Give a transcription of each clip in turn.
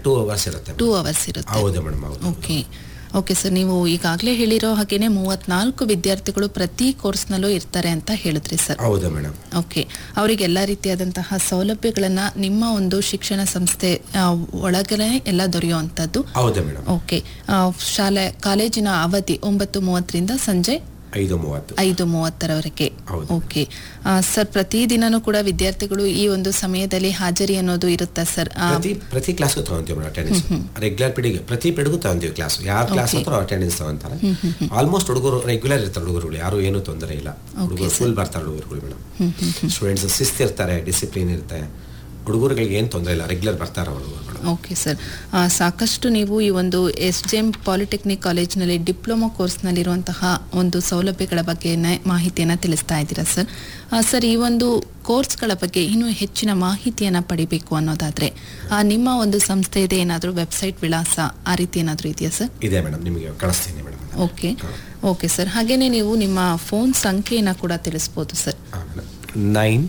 Two hours ಇರುತ್ತೆ two hours ಇರುತ್ತೆ ಹೌದು ಮೇಡಮ್ ಹೌದು ಓಕೆ ಓಕೆ ಸರ್ ನೀವು ಈಗಾಗಲೇ ಹೇಳಿರೋ ಹಾಗೇನೆ ಮೂವತ್ನಾಲ್ಕು ವಿದ್ಯಾರ್ಥಿಗಳು ಪ್ರತಿ ಕೋರ್ಸ್ನಲ್ಲೂ ಇರ್ತಾರೆ ಅಂತ ಹೇಳಿದ್ರಿ ಸರ್ ಹೌದು ಮೇಡಮ್ ಓಕೆ ಅವರಿಗೆ ಎಲ್ಲ ರೀತಿಯಾದಂತಹ ಸೌಲಭ್ಯಗಳನ್ನ ನಿಮ್ಮ ಒಂದು ಶಿಕ್ಷಣ ಸಂಸ್ಥೆ ಆ, ಒಳಗಡೆ ಎಲ್ಲ ದೊರೆಯುವಂಥದ್ದು ಹೌದು ಮೇಡಮ್ ಓಕೆ ಆ, ಶಾಲೆ ಕಾಲೇಜಿನ ಅವಧಿ ಒಂಬತ್ತು ಮೂವತ್ತರಿಂದ ಸಂಜೆ ಐದು ಮೂವತ್ತು ಐದು ಮೂವತ್ತರವರೆಗೆ ಹೌದು. ಓಕೆ ಆ, ಸರ್ ಪ್ರತಿದಿನನೂ ಕೂಡ ವಿದ್ಯಾರ್ಥಿಗಳು ಈ ಒಂದು ಸಮಯದಲ್ಲಿ ಹಾಜರಿ ಅನ್ನೋದು ಇರುತ್ತಾ ಸರ್ ಆ, ಪ್ರತಿ ಪ್ರತಿ ಕ್ಲಾಸ್ಗೂ ತಗೊಂತೀವಿ ಮೇಡಮ್ ಅಟೆಂಡೆನ್ಸ್ ರೆಗ್ಯುಲರ್ ಪಿಡಿಗೆ ಪ್ರತಿ ಪಿಡಿಗೂ ತಗೊಂತೀವಿ ಕ್ಲಾಸ್ ಯಾರ ಕ್ಲಾಸ್ ಹತ್ರ ಅಟೆಂಡೆನ್ಸ್ ತಗೊಂತಾರೆ ಆಲ್ಮೋಸ್ಟ್ ಹುಡುಗರು ರೆಗ್ಯುಲರ್ ಇರ್ತಾರೆ ಹುಡುಗರುಗಳು ಯಾರು ಏನು ತೊಂದರೆ ಇಲ್ಲ ಹುಡುಗರು ಫುಲ್ ಬರ್ತಾರೆ ಹುಡುಗರುಗಳು ಮೇಡಮ್ ಸ್ಟೂಡೆಂಟ್ಸ್ ಶಿಸ್ತು ಇರ್ತಾರೆ ಡಿಸಿಪ್ಲಿನ್ ಇರುತ್ತೆ ಹುಡುಗರುಗಳಿಗೆ ಏನು ತೊಂದರೆ ಇಲ್ಲ ರೆಗ್ಯುಲರ್ ಬರ್ತಾರೆ ಹುಡುಗರುಗಳು ಓಕೆ ಸರ್ ಆ, ಸಾಕಷ್ಟು ನೀವು ಈ ಒಂದು ಎಸ್ ಜೆ ಎಂ ಪಾಲಿಟೆಕ್ನಿಕ್ ಕಾಲೇಜಿನಲ್ಲಿ ಡಿಪ್ಲೊಮಾ ಕೋರ್ಸ್ನಲ್ಲಿರುವಂತಹ ಒಂದು ಸೌಲಭ್ಯಗಳ ಬಗ್ಗೆ ಮಾಹಿತಿಯನ್ನು ತಿಳಿಸ್ತಾ ಇದ್ದೀರಾ ಸರ್ ಆ, ಸರ್ ಈ ಒಂದು ಕೋರ್ಸ್ಗಳ ಬಗ್ಗೆ ಇನ್ನೂ ಹೆಚ್ಚಿನ ಮಾಹಿತಿಯನ್ನು ಪಡಿಬೇಕು ಅನ್ನೋದಾದ್ರೆ ಆ, ನಿಮ್ಮ ಒಂದು ಸಂಸ್ಥೆಯದೇ ಏನಾದರೂ ವೆಬ್ಸೈಟ್ ವಿಳಾಸ ಆ ರೀತಿ ಏನಾದರೂ ಇದೆಯಾ ಸರ್ ಇದೆ ಮೇಡಮ್ ನಿಮಗೆ ಕಳಿಸ್ತೀನಿ ಮೇಡಮ್ ಓಕೆ ಓಕೆ ಸರ್ ಹಾಗೇನೆ ನೀವು ನಿಮ್ಮ ಫೋನ್ ಸಂಖ್ಯೆಯನ್ನು ಕೂಡ ತಿಳಿಸ್ಬೋದು sir nine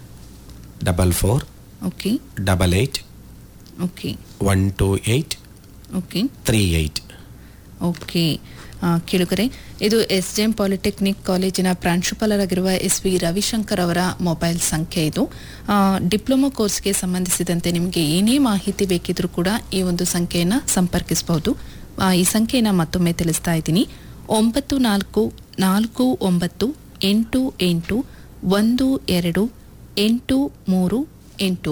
double four okay double eight okay one two eight okay three eight okay ಆ, ಕೇಳುಗರೆ ಇದು ಎಸ್ ಜೆ ಎಂ ಪಾಲಿಟೆಕ್ನಿಕ್ ಕಾಲೇಜಿನ ಪ್ರಾಂಶುಪಾಲರಾಗಿರುವ ಎಸ್ ವಿ ರವಿಶಂಕರ್ ಅವರ ಮೊಬೈಲ್ ಸಂಖ್ಯೆ ಇದು ಆ, ಡಿಪ್ಲೊಮಾ ಕೋರ್ಸ್ಗೆ ಸಂಬಂಧಿಸಿದಂತೆ ನಿಮಗೆ ಏನೇ ಮಾಹಿತಿ ಬೇಕಿದ್ರೂ ಕೂಡ ಈ ಒಂದು ಸಂಖ್ಯೆಯನ್ನು ಸಂಪರ್ಕಿಸಬಹುದು ಆ, ಈ ಸಂಖ್ಯೆಯನ್ನು ಮತ್ತೊಮ್ಮೆ ತಿಳಿಸ್ತಾ ಇದ್ದೀನಿ ಒಂಬತ್ತು ನಾಲ್ಕು ನಾಲ್ಕು ಒಂಬತ್ತು ಎಂಟು ಎಂಟು ಒಂದು ಎರಡು ಎಂಟು ಮೂರು ಎಂಟು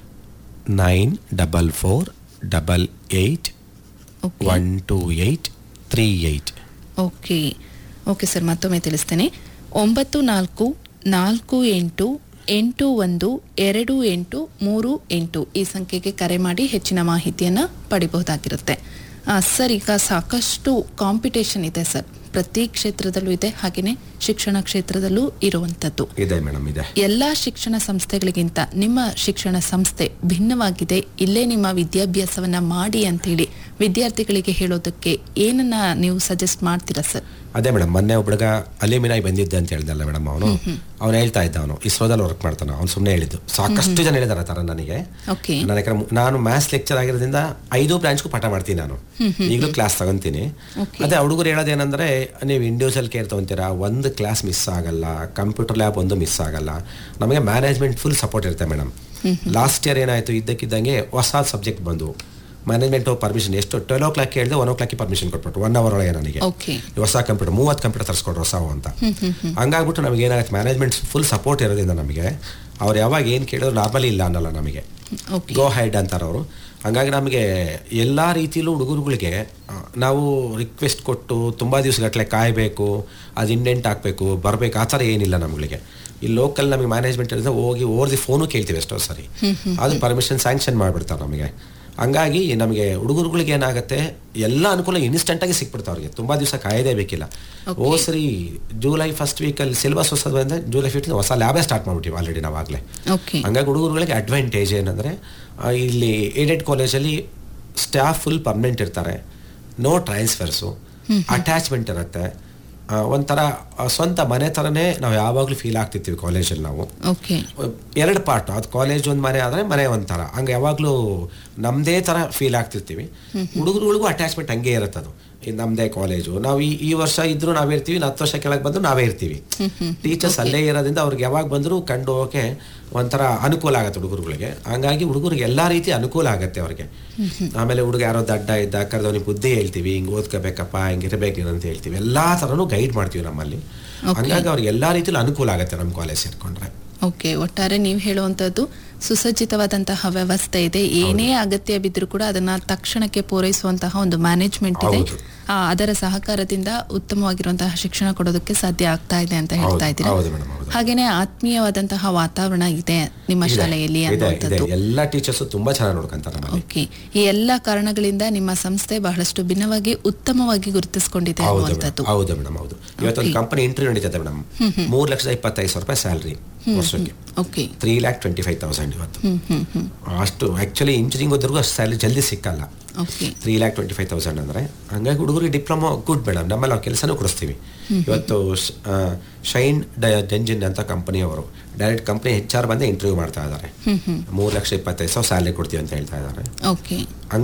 nine double four double eight okay one two eight three eight okay okay sir ಮತ್ತೊಮ್ಮೆ ತಿಳಿಸ್ತೇನೆ ಒಂಬತ್ತು ನಾಲ್ಕು ನಾಲ್ಕು ಎಂಟು ಎಂಟು ಒಂದು ಎರಡು ಎಂಟು ಮೂರು ಎಂಟು ಈ ಸಂಖ್ಯೆಗೆ ಕರೆ ಮಾಡಿ ಹೆಚ್ಚಿನ ಮಾಹಿತಿಯನ್ನು ಪಡಿಬಹುದಾಗಿರುತ್ತೆ ಆ, ಸರ್ ಈಗ ಸಾಕಷ್ಟು ಕಾಂಪಿಟೇಷನ್ ಇದೆ ಸರ್ ಪ್ರತಿ ಕ್ಷೇತ್ರದಲ್ಲೂ ಇದೆ ಹಾಗೆಯೇ ಶಿಕ್ಷಣ ಕ್ಷೇತ್ರದಲ್ಲೂ ಇರುವಂಥದ್ದು ಇದೆ ಮೇಡಮ್ ಇದೆ ಎಲ್ಲ ಶಿಕ್ಷಣ ಸಂಸ್ಥೆಗಳಿಗಿಂತ ನಿಮ್ಮ ಶಿಕ್ಷಣ ಸಂಸ್ಥೆ ಭಿನ್ನವಾಗಿದೆ ಇಲ್ಲೇ ನಿಮ್ಮ ವಿದ್ಯಾಭ್ಯಾಸವನ್ನ ಮಾಡಿ ಅಂತೇಳಿ ವಿದ್ಯಾರ್ಥಿಗಳಿಗೆ ಹೇಳೋದಕ್ಕೆ ಏನನ್ನ ನೀವು ಸಜೆಸ್ಟ್ ಮಾಡ್ತೀರಾ ಸರ್ ಅದೇ ಮೇಡಮ್ ಮೊನ್ನೆ ಒಬ್ಬ ಹುಡುಗ ಅಲ್ಯೂಮಿನಾಯ್ ಬಂದಿದ್ದೆ ಅಂತ ಹೇಳ್ದಲ್ಲ ಮೇಡಮ್ ಅವನು ಅವ್ನು ಹೇಳ್ತಾ ಇದ್ದ ಅವನು ಇಸ್ರೋದಲ್ಲಿ ವರ್ಕ್ ಮಾಡ್ತಾನೆ ಅವ್ನು ಸುಮ್ಮನೆ ಹೇಳಿದ್ದು ಸಾಕಷ್ಟು ಜನ ಹೇಳಿದಾರೆ ಆ ಥರ ನನಗೆ ಓಕೆ ನಾನು ಯಾಕಂದ್ರೆ ಮು- ನಾನು ಮ್ಯಾಥ್ಸ್ ಲೆಕ್ಚರ್ ಆಗಿರೋದ್ರಿಂದ ಐದು ಬ್ರಾಂಚ್ಗೂ ಪಾಠ ಮಾಡ್ತೀನಿ ನಾನು ಈಗಲೂ ಕ್ಲಾಸ್ ತಗೊಂತೀನಿ Okay. ಅದೇ ಹುಡುಗರು ಹೇಳೋದೇನೆಂದ್ರೆ ನೀವು ಇಂಡಿವಿಜುವಲ್ ಕೇರ್ ತಗೊಂತೀರಾ ಒಂದು ಕ್ಲಾಸ್ ಮಿಸ್ ಆಗಲ್ಲ ಕಂಪ್ಯೂಟರ್ ಲ್ಯಾಬ್ ಒಂದು ಮಿಸ್ ಆಗಲ್ಲ ನಮಗೆ ಮ್ಯಾನೇಜ್ಮೆಂಟ್ ಫುಲ್ ಸಪೋರ್ಟ್ ಇರುತ್ತೆ ಮೇಡಮ್ ಲಾಸ್ಟ್ ಇಯರ್ ಏನಾಯಿತು ಇದ್ದಕ್ಕಿದ್ದಂಗೆ ಹೊಸ ಸಬ್ಜೆಕ್ಟ್ ಬಂದು ಮ್ಯಾನೇಜ್ಮೆಂಟ್ ಪರ್ಮಿಷನ್ ಎಷ್ಟು ಟ್ವೆಲ್ ಓ ಕ್ಲಾಕ್ ಹೇಳಿದೆ ಒನ್ ಓ ಕ್ಲಾಕ್ ಪರ್ಮಿಷನ್ ಕೊಟ್ಬಿಟ್ಟು ಒನ್ ಅವರ್ ಒಳಗೆ ನನಗೆ ಓಕೆ ಈ ಹೊಸ ಕಂಪ್ಯೂಟರ್ ಮೂವತ್ತು ಕಂಪ್ಯೂಟರ್ ತರಿಸ್ಕೊಡ್ರು ಹೊಸವು ಅಂತ ಹಂಗಾಗ್ಬಿಟ್ಟು ನಮಗೆ ಏನಾಗುತ್ತೆ ಮ್ಯಾನೇಜ್ಮೆಂಟ್ ಫುಲ್ ಸಪೋರ್ಟ್ ಇರೋದ್ರಿಂದ ನಮಗೆ ಅವ್ರು ಯಾವಾಗ ಏನು ಕೇಳಿದ್ರು ನಾರ್ಮಲಿ ಇಲ್ಲ ಅನ್ನಲ್ಲ ನಮಗೆ ಓಕೆ ಗೋ ಹೈಡ್ ಅಂತಾರೆ ಅವರು ಹಂಗಾಗಿ ನಮಗೆ ಎಲ್ಲ ರೀತಿಯಲ್ಲೂ ಹುಡುಗರುಗಳಿಗೆ ಆ, ನಾವು ರಿಕ್ವೆಸ್ಟ್ ಕೊಟ್ಟು ತುಂಬ ದಿವಸಗಟ್ಟಲೆ ಕಾಯಬೇಕು ಅದು ಇಂಡೆಂಟ್ ಹಾಕಬೇಕು ಬರಬೇಕು ಆ ಥರ ಏನಿಲ್ಲ ನಮ್ಗಳಿಗೆ ಈ ಲೋಕಲ್ ನಮಗೆ ಮ್ಯಾನೇಜ್ಮೆಂಟ್ ಇರೋದ್ರೆ ಹೋಗಿ ಓರ್ದಿ ಫೋನು ಕೇಳ್ತೀವಿ ಎಷ್ಟೋ ಸರಿ ಅದು ಪರ್ಮಿಷನ್ ಸ್ಯಾಂಕ್ಷನ್ ಮಾಡಿಬಿಡ್ತಾರೆ ನಮಗೆ ಹಂಗಾಗಿ ನಮಗೆ ಹುಡುಗರುಗಳಿಗೆ ಏನಾಗುತ್ತೆ ಎಲ್ಲ ಅನುಕೂಲ ಇನ್ಸ್ಟೆಂಟಾಗಿ ಸಿಕ್ಬಿಡ್ತಾವೆ ಅವ್ರಿಗೆ ತುಂಬ ದಿವಸ ಕಾಯದೇ ಬೇಕಿಲ್ಲ ಓ ಸರಿ ಜುಲೈ ಫಸ್ಟ್ ವೀಕಲ್ಲಿ ಸಿಲೆಬಸ್ ಹೊಸದು ಬಂದರೆ ಜುಲೈ ಫಿಫ್ಟೀನ್ ಹೊಸ ಲ್ಯಾಬೇ ಸ್ಟಾರ್ಟ್ ಮಾಡ್ಬಿಟ್ಟಿವಿ ಆಲ್ರೆಡಿ ನಾವಾಗಲೇ ಓಕೆ ಹಂಗಾಗಿ ಹುಡುಗರುಗಳಿಗೆ ಅಡ್ವಾಂಟೇಜ್ ಏನಂದರೆ ಇಲ್ಲಿ ಏಡೆಡ್ ಕಾಲೇಜಲ್ಲಿ ಸ್ಟಾಫ್ ಫುಲ್ ಪರ್ಮನೆಂಟ್ ಇರ್ತಾರೆ ನೋ ಟ್ರಾನ್ಸ್ಫರ್ಸು ಅಟ್ಯಾಚ್ಮೆಂಟ್ ಇರುತ್ತೆ ಆ, ಒಂಥರ ಆ, ಸ್ವಂತ ಮನೆ ಥರನೇ ನಾವು ಯಾವಾಗಲೂ ಫೀಲ್ ಆಗ್ತಿರ್ತೀವಿ ಕಾಲೇಜಲ್ಲಿ ನಾವು ಓಕೆ ಎರಡು ಪಾರ್ಟ್ ಅದು ಕಾಲೇಜ್ ಒಂದು ಮನೆ ಆದರೆ ಮನೆ ಒಂಥರ ಹಂಗೆ ಯಾವಾಗಲೂ ನಮ್ಮದೇ ಥರ ಫೀಲ್ ಆಗ್ತಿರ್ತೀವಿ ಹುಡುಗರುಗಳಿಗೂ ಅಟ್ಯಾಚ್ಮೆಂಟ್ ಹಂಗೆ ಇರುತ್ತೆ ಅದು ಇದು ನಮ್ಮದೇ ಕಾಲೇಜು ನಾವು ಈ ಈ ವರ್ಷ ಇದ್ರೂ ನಾವೇ ಇರ್ತೀವಿ ಇನ್ನು ಹತ್ತು ವರ್ಷ ಕೆಳಗೆ ಬಂದರೂ ನಾವೇ ಇರ್ತೀವಿ ಟೀಚರ್ಸ್ ಅಲ್ಲೇ ಇರೋದ್ರಿಂದ ಅವ್ರಿಗೆ ಯಾವಾಗ ಬಂದರೂ ಕಂಡು ಹೋಗೋಕೆ ಒಂಥರ ಅನುಕೂಲ ಆಗುತ್ತೆ ಹುಡುಗರುಗಳಿಗೆ ಹಂಗಾಗಿ ಹುಡುಗರಿಗೆ ಎಲ್ಲ ರೀತಿ ಅನುಕೂಲ ಆಗುತ್ತೆ ಅವ್ರಿಗೆ ಆಮೇಲೆ ಹುಡುಗ ಯಾರೋ ದಡ್ಡ ಇದ್ದ ಕರೆದವನಿಗೆ ಬುದ್ಧಿ ಹೇಳ್ತೀವಿ ಹಿಂಗೆ ಓದ್ಕೋಬೇಕಪ್ಪ ಹಿಂಗೆ ಇರಬೇಕು ನೀನು ಅಂತ ಹೇಳ್ತೀವಿ ಎಲ್ಲ ಥರನೂ ಗೈಡ್ ಮಾಡ್ತೀವಿ ನಮ್ಮಲ್ಲಿ ಹಂಗಾಗಿ ಅವ್ರಿಗೆ ಎಲ್ಲ ರೀತಿಲೂ ಅನುಕೂಲ ಆಗುತ್ತೆ ನಮ್ಮ ಕಾಲೇಜ್ ಸೇರ್ಕೊಂಡ್ರೆ ಓಕೆ ಒಟ್ಟಾರೆ ನೀವು ಹೇಳುವಂಥದ್ದು ಸುಸಜ್ಜಿತವಾದಂತಹ ವ್ಯವಸ್ಥೆ ಇದೆ ಏನೇ ಅಗತ್ಯ ಬಿದ್ದರೂ ಕೂಡ ಅದನ್ನ ತಕ್ಷಣಕ್ಕೆ ಪೂರೈಸುವಂತಹ ಒಂದು ಮ್ಯಾನೇಜ್ಮೆಂಟ್ ಇದೆ ಹೌದು. ಆ, ಅದರ ಸಹಕಾರದಿಂದ ಉತ್ತಮವಾಗಿರುವಂತಹ ಶಿಕ್ಷಣ ಕೊಡೋದಕ್ಕೆ ಸಾಧ್ಯ ಆಗ್ತಾ ಇದೆ ಅಂತ ಹೇಳ್ತಾ ಹೌದು, ಇದ್ದೀರಾ ಹೌದು ಮೇಡಮ್ ಹೌದು ಹಾಗೇನೆ ಆತ್ಮೀಯವಾದಂತಹ ವಾತಾವರಣ ಇದೆ ನಿಮ್ಮ ಇದೆ, ಶಾಲೆಯಲ್ಲಿ ಇದೆ ಇದೆ ಅನ್ನುವಂಥದ್ದು ಎಲ್ಲ ಟೀಚರ್ಸು ತುಂಬಾ ಚೆನ್ನಾಗಿ ನೋಡ್ಕೊಂತಾರೆ ನಮ್ಮಲ್ಲಿ ಓಕೆ ಈ ಎಲ್ಲ ಕಾರಣಗಳಿಂದ ನಿಮ್ಮ ಸಂಸ್ಥೆ ಬಹಳಷ್ಟು ಭಿನ್ನವಾಗಿ ಉತ್ತಮವಾಗಿ ಗುರುತಿಸಿಕೊಂಡಿದೆ ಹೌದು ಅನ್ನುವಂಥದ್ದು ಮೇಡಮ್ ಹೌದು ಮೇಡಮ್ ಹೌದು ಇವತ್ತೊಂದು ಕಂಪನಿ ಇಂಟರ್ವ್ಯೂ ನಡೀತದೆ ಮೇಡಮ್ ಮೂರು ಲಕ್ಷದ ಇಪ್ಪತ್ತೈದು ಸಾವಿರ ರೂಪಾಯಿ ಸ್ಯಾಲ್ರಿ ವರ್ಷಕ್ಕೆ okay three lakh twenty five thousand ಇವತ್ತು ಹ್ಮ್ ಹ್ಮ್ ಹ್ಮ್ ಅಷ್ಟು ಆ್ಯಕ್ಚುಲಿ ಇಂಜಿನಿಯರಿಂಗ್ ಹೋದ್ರಿಗೂ ಅಷ್ಟು ಸ್ಯಾಲ್ರಿ ಜಲ್ದಿ ಸಿಕ್ಕಲ್ಲ okay three lakh twenty five thousand ಅಂದರೆ ಹಂಗಾಗಿ ಹುಡುಗರಿಗೆ ಡಿಪ್ಲೊಮಾ ಗುಡ್ ಮೇಡಮ್ ನಮ್ಮಲ್ಲಿ ನಾವು ಕೆಲಸನೂ ಕೊಡಿಸ್ತೀವಿ ಇವತ್ತು ಶ- ಆ, ಶೈನ್ ಡ ಜಂಜಿನ್ ಅಂತ ಕಂಪನಿಯವರು ಡೈರೆಕ್ಟ್ ಕಂಪನಿ ಹೆಚ್ ಆರ್ ಬಂದೇ ಇಂಟರ್ವ್ಯೂ ಮಾಡ್ತಾ ಇದ್ದಾರೆ ಮೂರು ಲಕ್ಷ ಇಪ್ಪತ್ತೈದು ಸಾವಿರ ಸ್ಯಾಲ್ರಿ ಕೊಡ್ತೀವಿ ಅಂತ ಹೇಳ್ತಾ ಇದ್ದಾರೆ ಓಕೆ